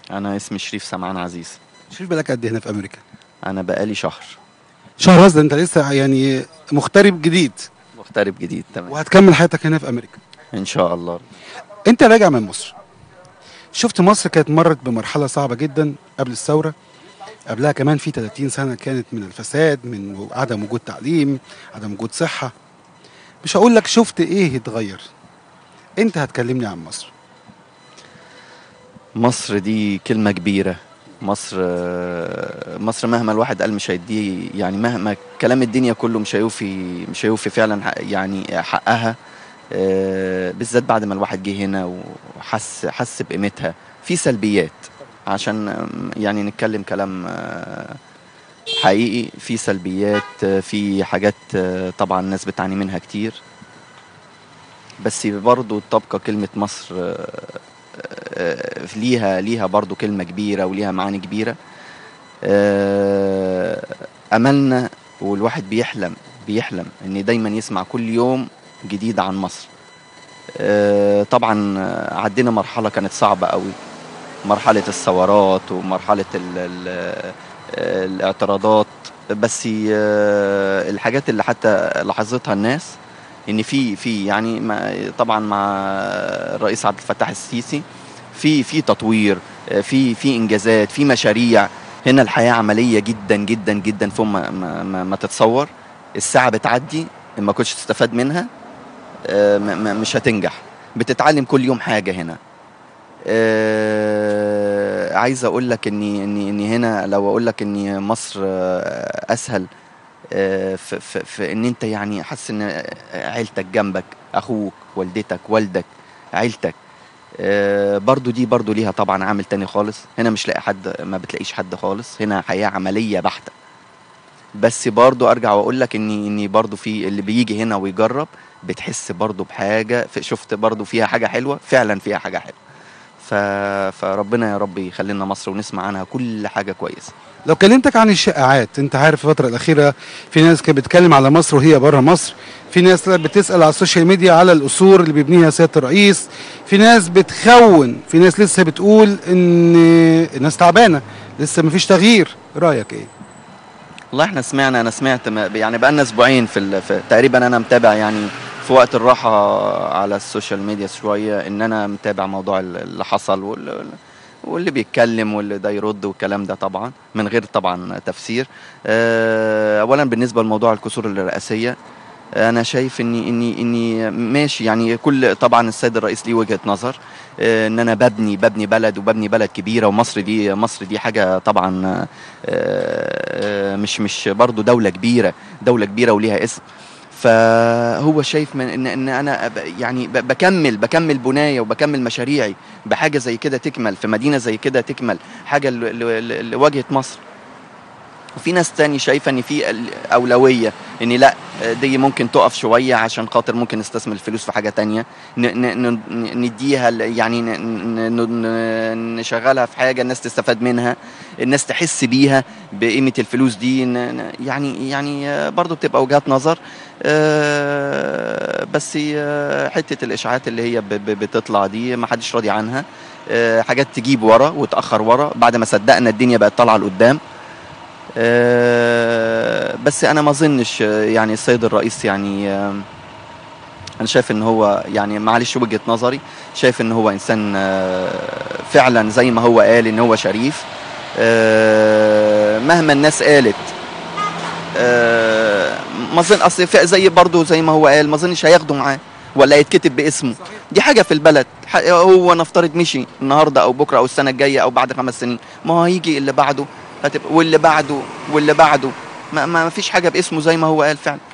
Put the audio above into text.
انا اسمي شريف سمعان عزيز شريف بالك قد إيه هنا في امريكا انا بقالي شهر شهر قصدي انت لسه يعني مغترب جديد مغترب جديد تمام وهتكمل حياتك هنا في امريكا ان شاء الله انت راجع من مصر شفت مصر كانت مرت بمرحله صعبه جدا قبل الثوره قبلها كمان في 30 سنه كانت من الفساد من عدم وجود تعليم عدم وجود صحه مش هقول لك شفت ايه اتغير انت هتكلمني عن مصر مصر دي كلمة كبيرة مصر مصر مهما الواحد قال مش هيديه يعني مهما كلام الدنيا كله مش هيوفي مش هيوفي فعلا حق- يعني حقها آه، بالذات بعد ما الواحد جه هنا وحس حس بقيمتها في سلبيات عشان آم، يعني نتكلم كلام آه، حقيقي في سلبيات آه، في حاجات آه، طبعا الناس بتعاني منها كتير بس برضو تبقى كلمة مصر آه، آه، ليها ليها برضو كلمة كبيرة وليها معاني كبيرة آه، أملنا والواحد بيحلم بيحلم إن دايما يسمع كل يوم جديد عن مصر آه، طبعا آه، عدينا مرحلة كانت صعبة قوي مرحلة الثورات ومرحلة ال ال الاعتراضات بس آه، الحاجات اللي حتى لاحظتها الناس ان في في يعني ما- طبعا مع الرئيس عبد الفتاح السيسي في في تطوير آه، في في انجازات في مشاريع هنا الحياه عمليه جدا جدا جدا فوق ما, ما, ما, ما تتصور الساعه بتعدي إن ما كنتش تستفاد منها آه، ما- ما- مش هتنجح بتتعلم كل يوم حاجه هنا آه، عايز اقول لك اني اني اني هنا لو اقول لك ان مصر آه، اسهل آه، في, في, في ان انت يعني حاسس ان عيلتك جنبك اخوك والدتك والدك عيلتك آه، برضو دي برضو ليها طبعا عامل تاني خالص هنا مش لاقي حد ما بتلاقيش حد خالص هنا حياة عملية بحتة بس برضو ارجع واقول لك اني اني برضو في اللي بيجي هنا ويجرب بتحس برضو بحاجة في- شفت برضو فيها حاجة حلوة فعلا فيها حاجة حلوة ف... فربنا يا رب يخلي لنا مصر ونسمع عنها كل حاجة كويسة لو كلمتك عن الشائعات انت عارف الفتره الاخيره في ناس كانت بتتكلم على مصر وهي بره مصر في ناس طلعت بتسال على السوشيال ميديا على القصور اللي بيبنيها سياده الرئيس في ناس بتخون في ناس لسه بتقول ان الناس تعبانه لسه مفيش تغيير رايك ايه والله احنا سمعنا انا سمعت ما- يعني بقالنا اسبوعين في, ال... في تقريبا انا متابع يعني في وقت الراحه على السوشيال ميديا شويه ان انا متابع موضوع ال- اللي حصل وال... واللي بيتكلم واللي ده يرد والكلام ده طبعا من غير طبعا تفسير آه، اولا بالنسبه لموضوع الكسور الرئاسيه انا شايف اني اني اني ماشي يعني كل طبعا السيد الرئيس ليه وجهه نظر آه، ان انا ببني ببني بلد وببني بلد كبيره ومصر دي مصر دي حاجه طبعا آه، آه، مش مش برضه دوله كبيره دوله كبيره وليها اسم فهو شايف من ان ان انا أب- يعني ب- بكمل بكمل بنايه وبكمل مشاريعي بحاجه زي كده تكمل في مدينه زي كده تكمل حاجه ل- ل- لواجهه مصر وفي ناس تاني شايفه ان في ال- اولويه ان لا دي ممكن تقف شويه عشان خاطر ممكن نستثمر الفلوس في حاجه تانية ن- ن- ن- نديها ل- يعني ن- ن- ن- نشغلها في حاجه الناس تستفاد منها الناس تحس بيها بقيمه الفلوس دي ن- ن- يعني يعني برضو بتبقى وجهات نظر آه، بس آه، حته الاشاعات اللي هي ب- ب- بتطلع دي ما حدش راضي عنها آه، حاجات تجيب ورا وتاخر ورا بعد ما صدقنا الدنيا بقت طالعه لقدام آه، بس انا ما اظنش آه، يعني السيد الرئيس يعني آه، انا شايف ان هو يعني معلش وجهه نظري شايف ان هو انسان آه، فعلا زي ما هو قال ان هو شريف آه، مهما الناس قالت آه، ما اظن اصل في- زي برضه زي ما هو قال ما اظنش هياخدوا معاه ولا يتكتب باسمه دي حاجه في البلد ح- هو نفترض مشي النهارده او بكره او السنه الجايه او بعد خمس سنين ما هو هيجي اللي بعده هتبقى واللي بعده واللي بعده ما, ما فيش حاجه باسمه زي ما هو قال فعلا